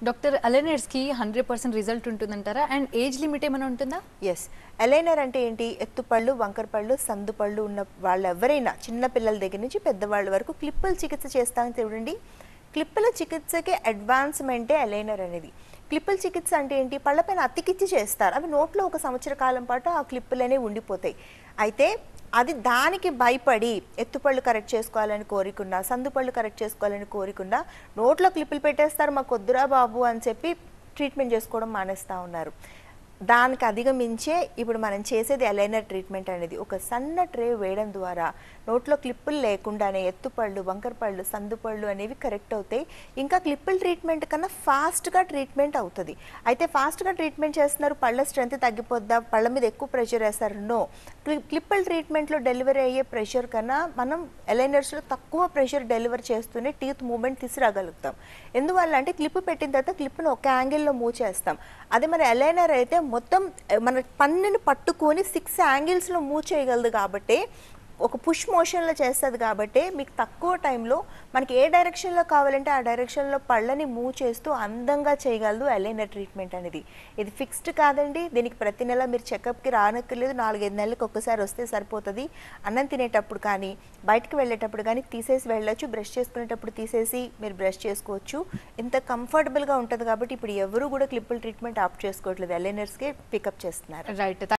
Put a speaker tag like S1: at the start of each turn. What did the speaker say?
S1: doctor అలెనర్స్కి hundred percent result ఉంటుందంటారా and age limit ఏమైనా ఉంటుందా
S2: ఎస్ అలైనర్ అంటే ఏంటి ఎత్తుపళ్ళు వంకర పళ్ళు సందు పళ్ళు ఉన్న వాళ్ళు ఎవరైనా చిన్న పిల్లల దగ్గర నుంచి పెద్దవాళ్ళ వరకు క్లిప్పుల చికిత్స చేస్తామని చూడండి క్లిప్పుల చికిత్సకి అడ్వాన్స్మెంటే అలైనర్ అనేది క్లిప్పుల చికిత్స అంటే ఏంటి పళ్ళపైన అతికిచ్చి చేస్తారు అవి నోట్లో ఒక సంవత్సర కాలం పాటు ఆ క్లిప్పులు అనేవి ఉండిపోతాయి అయితే అది దానికి భయపడి ఎత్తుపళ్ళు కరెక్ట్ చేసుకోవాలని కోరికున్నా సందుపళ్ళు కరెక్ట్ చేసుకోవాలని కోరికున్నా నోట్లో క్లిప్పులు పెట్టేస్తారు మాకు వద్దురా బాబు అని చెప్పి ట్రీట్మెంట్ చేసుకోవడం మానేస్తూ ఉన్నారు దానికి అధిగమించే ఇప్పుడు మనం చేసేది అలైనర్ ట్రీట్మెంట్ అనేది ఒక సన్న ట్రే వేయడం ద్వారా నోట్లో క్లిప్పులు లేకుండానే ఎత్తుపళ్ళు వంకరపళ్ళు సందుపళ్ళు అనేవి కరెక్ట్ అవుతాయి ఇంకా క్లిప్పుల ట్రీట్మెంట్ కన్నా ఫాస్ట్గా ట్రీట్మెంట్ అవుతుంది అయితే ఫాస్ట్గా ట్రీట్మెంట్ చేస్తున్నారు పళ్ళ స్ట్రెంత్ తగ్గిపోద్దా పళ్ళ మీద ఎక్కువ ప్రెషర్ వేస్తారు నో క్లిప్పుల ట్రీట్మెంట్లో డెలివరీ అయ్యే ప్రెషర్ కన్నా మనం అలైనర్స్లో తక్కువ ప్రెషర్ డెలివర్ చేస్తూనే టీత్ మూమెంట్ తీసుకురాగలుగుతాం ఎందువల్ల అంటే క్లిప్ పెట్టిన తర్వాత క్లిప్ను ఒక యాంగిల్లో మూవ్ చేస్తాం అదే మన అలైనర్ అయితే మొత్తం ఆ, మన పన్నుని పట్టుకొని సిక్స్ యాంగిల్స్లో మూవ్ చేయగలదు కాబట్టి ఒక పుష్ మోషన్లో చేస్తుంది కాబట్టి మీకు తక్కువ టైంలో మనకి ఏ డైరెక్షన్లో కావాలంటే ఆ డైరెక్షన్లో పళ్ళని మూవ్ చేస్తూ అందంగా చేయగలదు అలైనర్ ట్రీట్మెంట్ అనేది ఇది ఫిక్స్డ్ కాదండి దీనికి ప్రతి నెల మీరు చెకప్కి రానక్కర్లేదు నాలుగైదు నెలలకు ఒక్కసారి వస్తే సరిపోతుంది అన్నం తినేటప్పుడు కానీ బయటకు వెళ్ళేటప్పుడు కానీ తీసేసి వెళ్ళొచ్చు బ్రష్ చేసుకునేటప్పుడు తీసేసి మీరు బ్రష్ చేసుకోవచ్చు ఇంత కంఫర్టబుల్గా ఉంటుంది కాబట్టి ఇప్పుడు ఎవరు కూడా క్లిప్పుల ట్రీట్మెంట్ ఆప్ చేసుకోవట్లేదు అలైనర్స్కే పికప్ చేస్తున్నారు
S1: రైట్